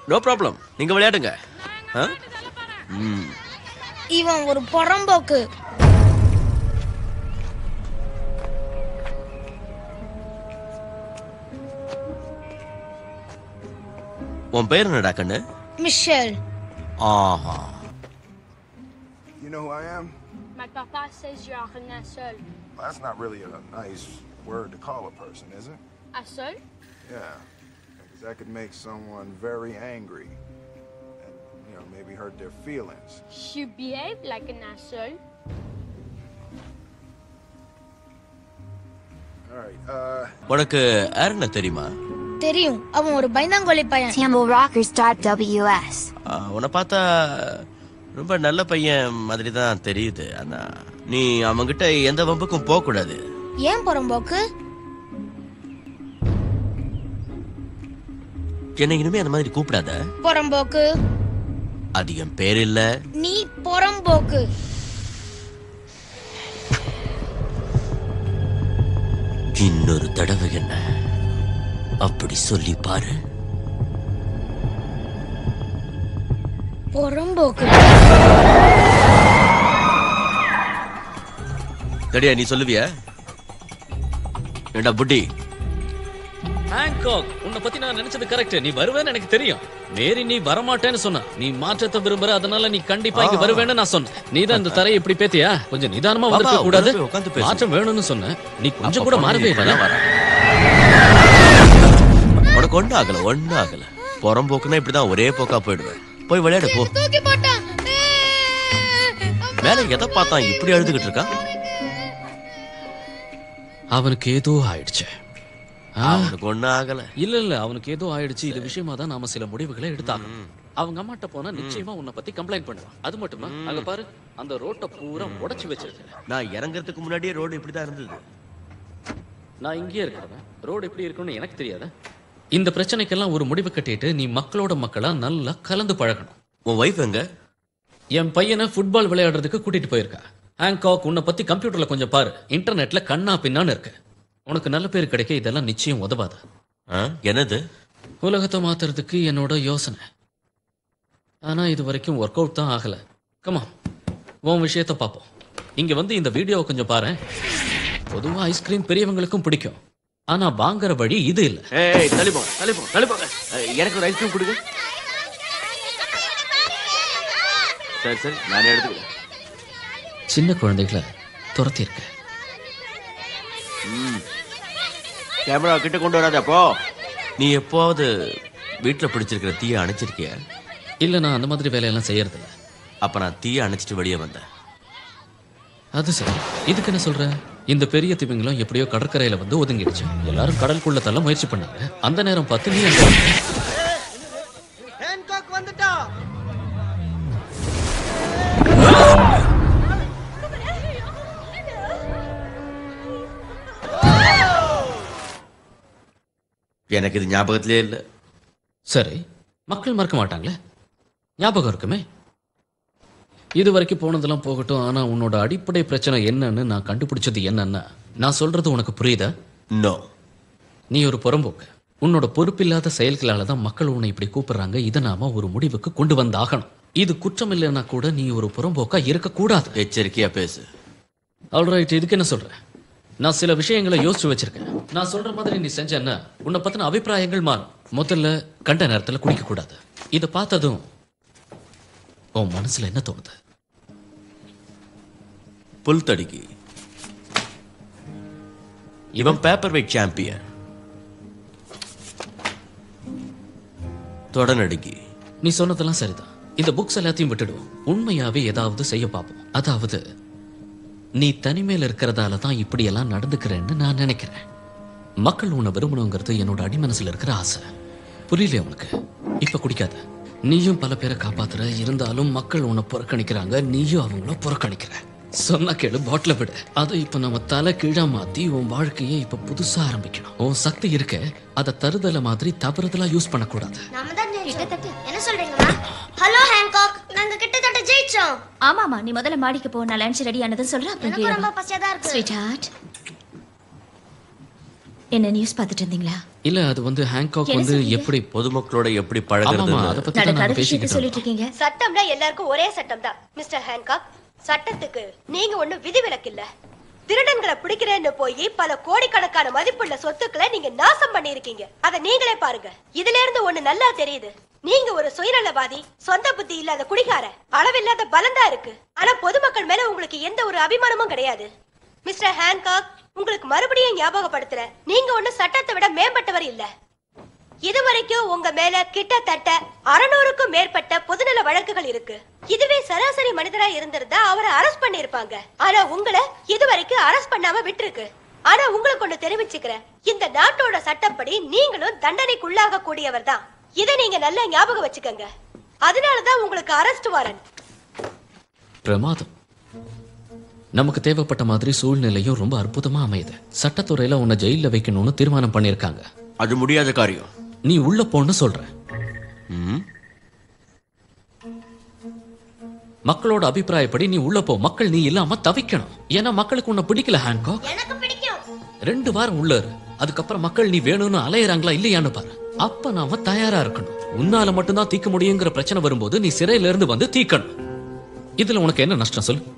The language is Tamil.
நோ ப்ராப்ளம் நீங்க விளையாடுங்க ஆ? ம் இவன் ஒரு புறம்போக்கு உன் பேர் என்னடா கண்ணு மிஷல் ஆஹா You know who I am? My papa says you're un seul. Well, that's not really a nice word to call a person, is it? Un seul? Yeah. Because that could make someone very angry. And, you know, maybe hurt their feelings. You behave like an seul. All right, uh, உனக்கு ஏர்ன தெரியுமா தெரியும் அவன் ஒரு பயந்தாங்கோலி பையன் TamilRockers.ws. ஆ, உன்னை பார்த்தா ரொம்ப நல்ல பையன் மாதிரி தான் தெரியுது ஆனா நீ அவன்கிட்ட எந்த வம்புக்கும் போக கூடாது ஏன் புறம்போக்கு என்னை இனிமே அந்த மாதிரி கூப்பிடாத புறம்போக்கு அது என் பேர் இல்ல நீ புறம்போக்கு இன்னொரு தடவை என்ன அப்படி சொல்லி பாரு புறம்போக்கு சரியா நீ சொல்லுவியா ஏண்டா புட்டி ஹாங்காக் உன்னை பத்தி நான் நினைச்சது கரெக்ட் நீ வருவேன்னு எனக்கு தெரியும் மேரி நீ வரமாட்டேன்னு சொன்ன நீ மாற்றத்தை விரும்புற அதனால நீ கண்டிப்பா இங்க வருவேன்னு நான் சொன்னேன் நீ தான் இந்த தரையை இப்படி பேத்தியா கொஞ்சம் நிதானமா பாபா, வந்திருக்க கூடாது உட்கார்ந்து உட்கார்ந்து பேசு. மாற்றம் வேணும்னு சொன்ன நீ கொஞ்சம் கூட அப்ப மாறவே பொண்ணு இல்லை இப்பதான் வரா. உனக்கு ஒண்ணு ஆகல ஒண்ணு ஆகல புறம்போக்குன்னா இப்படிதான் ஒரே போக்கா போயிடுவேன் போய் விளையாடு போ தூக்கி போட்டான் மேல எதை பார்த்தான் இப்படி அழுதுகிட்டு இருக்கான் அவனுக்கு ஏதோ ஆயிடுச்சு ஆ, அவனுக்கு ஒண்ணு ஆகல இல்ல இல்ல அவனுக்கு ஏதோ ஆயிடுச்சு இது விஷயமா தான் நாம சில முடிவுகளை எடுத்தாகணும் அவங்க அம்மாட்ட போனா நிச்சயமா உன்னை பத்தி கம்ப்ளைண்ட் பண்ணுவான் அது மட்டுமா அங்க பாரு அந்த ரோட்டை பூரா உடைச்சு வச்சிருக்கேன் நான் இறங்குறதுக்கு முன்னாடியே ரோடு இப்படிதான் இருந்தது நான் இங்கேயே இருக்கிறவன் ரோடு எப்படி இருக்குன்னு எனக்கு தெரியாதா இந்த பிரச்சனைக்கெல்லாம் ஒரு முடிவு கட்டிட்டு நீ மக்களோட மக்களா நல்லா கலந்து பழகணும் உன் ஒய்ஃப் எங்க என் பையனை ஃபுட்பால் விளையாடுறதுக்கு கூட்டிட்டு போயிருக்கா ஹாங்காக் உன்னை பத்தி கம்ப்யூட்டர்ல கொஞ்சம் பாரு இன்டர்நெட்ல கண்ணா பின்னான்னு இருக்கு உனக்கு நல்ல பேர் கிடைக்க இதெல்லாம் நிச்சயம் உதவாது ஆ? என்னது உலகத்தை மாத்துறதுக்கு என்னோட யோசனை ஆனா இது வரைக்கும் ஒர்க் அவுட் தான் ஆகல கமா உன் விஷயத்த பார்ப்போம் இங்க வந்து இந்த வீடியோவை கொஞ்சம் பாரு பொதுவா ஐஸ்கிரீம் பெரியவங்களுக்கும் பிடிக்கும் ஆனா வாங்குற வழி இது இல்ல ஏய் தள்ளிப்போங்க தள்ளிப்போங்க தள்ளிப்போங்க அஹ், எனக்கு ஒரு ஐஸ்கிரீம் கொடுங்க சரி சரி நானே எடுத்துக்கிறேன் சின்ன குழந்தைகளை துரத்தி இருக்க கேமரா கிட்ட கொண்டு வராத அப்போ நீ எப்போவாவது வீட்டுல பிடிச்சிருக்கிற தீயை அணைச்சிருக்கிய இல்ல நான் அந்த மாதிரி வேலையெல்லாம் செய்யறது இல்ல அப்ப நான் தீயை அணைச்சிட்டு வெளியே வந்தேன் அது சரி இதுக்கு என்ன சொல்ற இந்த பெரிய திமிங்கலம் எப்படியோ கடற்கரையில வந்து ஒதுங்கிடுச்சு எல்லாரும் கடலுக்குள்ள தள்ள முயற்சி பண்ணாங்க அந்த நேரம் பார்த்து நீ அங்க வந்த. எனக்கு இது ஞாபகத்திலே இல்ல சரி மக்கள் மறக்க மாட்டாங்களே ஞாபகம் இருக்குமே இது வரைக்கும் போனதெல்லாம் போகட்டும் ஆனா உன்னோட அடிப்படை பிரச்சனை என்னன்னு நான் கண்டுபிடிச்சது என்னன்னா நான் சொல்றது உனக்கு புரியுதா நோ நீ ஒரு புறம்போக்கு உன்னோட பொறுப்பில்லாத செயல்களால தான் மக்கள் உன்னை இப்படி கூப்பிடுறாங்க இதை நாம ஒரு முடிவுக்கு கொண்டு வந்தாகணும் இது குற்றம் இல்லைன்னா கூட நீ ஒரு புறம்போக்கா இருக்கக்கூடாது எச்சரிக்கையா பேசு ஆல்ரைட் இதுக்கு என்ன சொல்ற நான் சில விஷயங்களை யோசிச்சு வச்சிருக்கேன் நான் சொல்ற மாதிரி நீ செஞ்சேன்னா உன்னை பத்தின அபிப்பிராயங்கள் மாறும் முதல்ல கண்ட நேரத்துல குடிக்க கூடாது இதை பார்த்ததும் உன் மனசுல என்ன தோணுது புல் தடுக்கி இவன் பேப்பர் வெயிட் சாம்பியன் தொடநடுக்கி நீ சொன்னதெல்லாம் சரிதான் இந்த புக்ஸ் எல்லாத்தையும் விட்டுடுவோம் உண்மையாவே ஏதாவது செய்ய பார்ப்போம் அதாவது நீ தனிமையில இருக்கிறதால தான் இப்படியெல்லாம் நடந்துக்கிறேன்னு நான் நினைக்கிறேன் மக்கள் உன்னை விரும்பணுங்கிறது என்னோட அடிமனசுல இருக்கிற ஆசை புரியல உனக்கு இப்ப குடிக்காத நீயும் பல பேரை காப்பாத்துற இருந்தாலும் மக்கள் உன்னை புறக்கணிக்கிறாங்க நீயும் அவங்கள புறக்கணிக்கிற சொன்னா கேளு பாட்டில விடு அதை இப்ப நம்ம தலை கீழா மாத்தி உன் வாழ்க்கையை இப்ப புதுசா ஆரம்பிக்கணும் உன் சக்தி இருக்க அதை தருதல மாதிரி தவறுதலா யூஸ் பண்ணக்கூடாது நாம தான் கிட்டத்தட்ட என்ன சொல்றீங்கம்மா ஹலோ ஹேங்காக் நாங்க கிட்டத்தட்ட ஜெயிச்சோம் ஆமாமா நீ முதல்ல மாடிக்கு போ நான் லஞ்ச் ரெடி ஆனதுன்னு சொல்றேன் அப்புறம் எனக்கு கீழே ரொம்ப வா. பசியா தான் இருக்கு Sweetheart. என்ன நியூஸ் பார்த்துட்டு இருந்தீங்களா இல்ல அது வந்து ஹேங்காக் என்ன வந்து சொல்றீங்க? எப்படி பொதுமக்களோட எப்படி ஆமாமா பழகிறது அதை பத்தி தான் நடக்காத நாங்க விஷயத்த பேசிக்கிட்டு சொல்லிட்டு இருக்கோம். இருக்கீங்க சட்டம்னா எல்லாருக்கும் ஒரே சட்டம் தான் மிஸ்டர் ஹேன்காக் சட்டத்துக்கு நீங்க ஒண்ணும் விதிவிலக்கு இல்ல திருடன்களை பிடிக்கிறேன்னு போய் பல கோடிக்கணக்கான மதிப்புள்ள சொத்துக்களை நீங்க நாசம் பண்ணிருக்கீங்க அத நீங்களே பாருங்க இதுல இருந்து ஒண்ணு நல்லா தெரியுது நீங்க ஒரு சுயநலவாதி சொந்த புத்தி இல்லாத குடிகார அளவில்லாத பலந்தா இருக்கு ஆனா பொதுமக்கள் மேல உங்களுக்கு எந்த ஒரு அபிமானமும் கிடையாது மிஸ்டர் ஹேன்காக் உங்களுக்கு மறுபடியும் ஞாபகப்படுத்துறேன் நீங்க ஒண்ணு சட்டத்தை விட மேம்பட்டவர் இல்ல இதுவரைக்கும் உங்க மேல கிட்டத்தட்ட அறுநூறுக்கும் மேற்பட்ட பொதுநல வழக்குகள் இருக்கு இதுவே சராசரி மனிதரா இருந்திருந்தா அவரை அரெஸ்ட் பண்ணிருப்பாங்க ஆனா உங்களை இதுவரைக்கும் அரெஸ்ட் பண்ணாம விட்டுருக்கு ஆனா உங்களுக்கு ஒண்ணு தெரிவிச்சுக்கிறேன் இந்த நாட்டோட சட்டப்படி நீங்களும் தண்டனைக்குள்ளாக கூடியவர் தான் இதை நீங்க நல்லா ஞாபகம் வச்சுக்கோங்க அதனாலதான் உங்களுக்கு அரெஸ்ட் வாரண்ட் பிரமாதம் நமக்கு தேவைப்பட்ட மாதிரி சூழ்நிலையும் ரொம்ப அற்புதமா அமையுது சட்டத்துறையில உன்னை ஜெயில வைக்கணும்னு தீர்மானம் பண்ணிருக்காங்க அது முடியாத காரியம் நீ உள்ள போன்னு சொல்ற ம்? மக்களோட அபிப்பிராயப்படி நீ உள்ள போ மக்கள் நீ இல்லாம தவிக்கணும் ஏன்னா மக்களுக்கு உன்னை பிடிக்கல ஹேங்காக் எனக்கு பிடிக்கும் ரெண்டு வாரம் உள்ள இரு அதுக்கப்புறம் மக்கள் நீ வேணும்னு அலையறாங்களா இல்லையான்னு பாரு அப்ப நாம தயாரா இருக்கணும் உன்னால மட்டும்தான் தீக்க முடியுங்கிற பிரச்சனை வரும்போது நீ சிறையில இருந்து வந்து தீக்கணும் இதுல உனக்கு என்ன நஷ்டம் சொல்லு